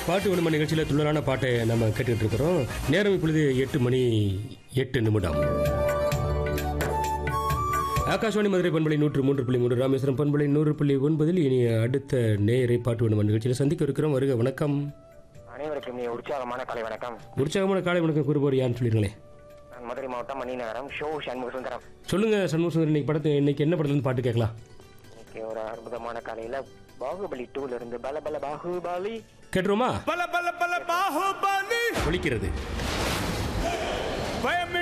பாட்டு விடும நிகழ்ச்சியில் துள்ளலான பாட்டை நம்ம கேட்டுக்கிட்டு இருக்கிறோம் நேரம் இப்பொழுது எட்டு மணி எட்டு நிமிடம் ஆகாஷவாணி மதுரை பண்பலை நூற்று மூன்று புள்ளி மூன்று ராமேஸ்வரம் பண்பலை நூறு புள்ளி ஒன்பதில் இனி அடுத்த நேரை பாட்டு விடும நிகழ்ச்சியில் சந்திக்க இருக்கிறோம் வருக வணக்கம் அனைவருக்கும் நீ உற்சாகமான கலை வணக்கம் உற்சாகமான காலை வணக்கம் கூறுபவர் யான்னு சொல்லிருங்களேன் நான் மதுரை மாவட்டம் மணிநகரம் ஷோ சண்முக சுந்தரம் சொல்லுங்க சண்முக சுந்தர் இன்னைக்கு படத்தை இன்னைக்கு என்ன படத்துலேருந்து பாட்டு கேட்கலாம் இன்னைக்கு ஒரு அற்புதமான காலையில பாகுபலி டூல இருந்து பல பல பாகுபலி கேட்டுருமா பல பல பல பாகுபலி ஒலிக்கிறது பயம்